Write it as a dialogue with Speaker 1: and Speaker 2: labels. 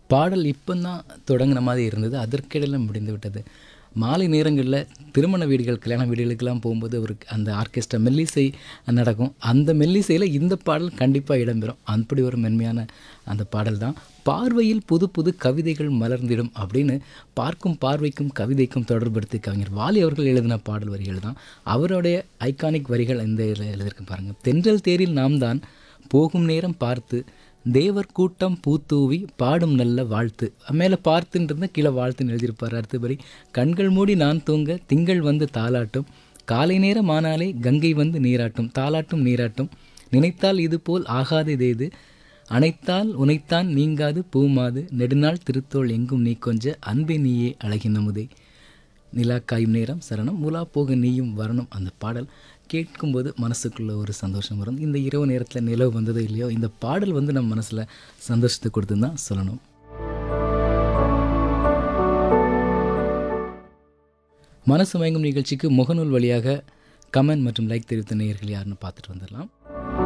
Speaker 1: பாடல் இப்போ தான் தொடங்கின மாதிரி இருந்தது அதற்கிடையில் முடிந்து விட்டது மாலை நேரங்களில் திருமண வீடுகள் கல்யாண வீடுகளுக்கெல்லாம் போகும்போது ஒரு அந்த ஆர்கெஸ்ட்ரா மெல்லிசை நடக்கும் அந்த மெல்லிசையில் இந்த பாடல் கண்டிப்பாக இடம்பெறும் அப்படி ஒரு மென்மையான அந்த பாடல் தான் பார்வையில் புது புது கவிதைகள் மலர்ந்திடும் அப்படின்னு பார்க்கும் பார்வைக்கும் கவிதைக்கும் தொடர்படுத்தி கவிஞர் வாலி அவர்கள் எழுதின பாடல் வரிகள் தான் அவருடைய ஐகானிக் வரிகள் இந்த இதில் எழுதியிருக்கு பாருங்கள் தென்றல் தேரில் நாம் தான் போகும் நேரம் பார்த்து தேவர் கூட்டம் பூத்தூவி பாடும் நல்ல வாழ்த்து மேலே பார்த்துன்றது கீழே வாழ்த்துன்னு எழுதியிருப்பார் அடுத்தபடி கண்கள் மூடி நான் தூங்க திங்கள் வந்து தாலாட்டும் காலை நேரம் ஆனாலே கங்கை வந்து நீராட்டும் தாலாட்டும் நீராட்டும் நினைத்தால் இது போல் ஆகாததேது அனைத்தால் உனைத்தான் நீங்காது பூமாது நெடுநாள் திருத்தோள் எங்கும் நீ கொஞ்ச அன்பே நீயே அழகின் அமுதே நிலா காயும் நேரம் சரணம் உலா போக நீயும் வரணும் அந்த பாடல் கேட்கும்போது மனசுக்குள்ள ஒரு சந்தோஷம் வரும் இந்த இரவு நேரத்தில் நிலவு வந்ததோ இல்லையோ இந்த பாடல் வந்து நம்ம மனசில் சந்தோஷத்தை கொடுத்துன்னு தான் சொல்லணும் மனசு மயங்கும் நிகழ்ச்சிக்கு முகநூல் வழியாக கமெண்ட் மற்றும் லைக் தெரிவித்த நேயர்கள் யாருன்னு பார்த்துட்டு வந்துடலாம்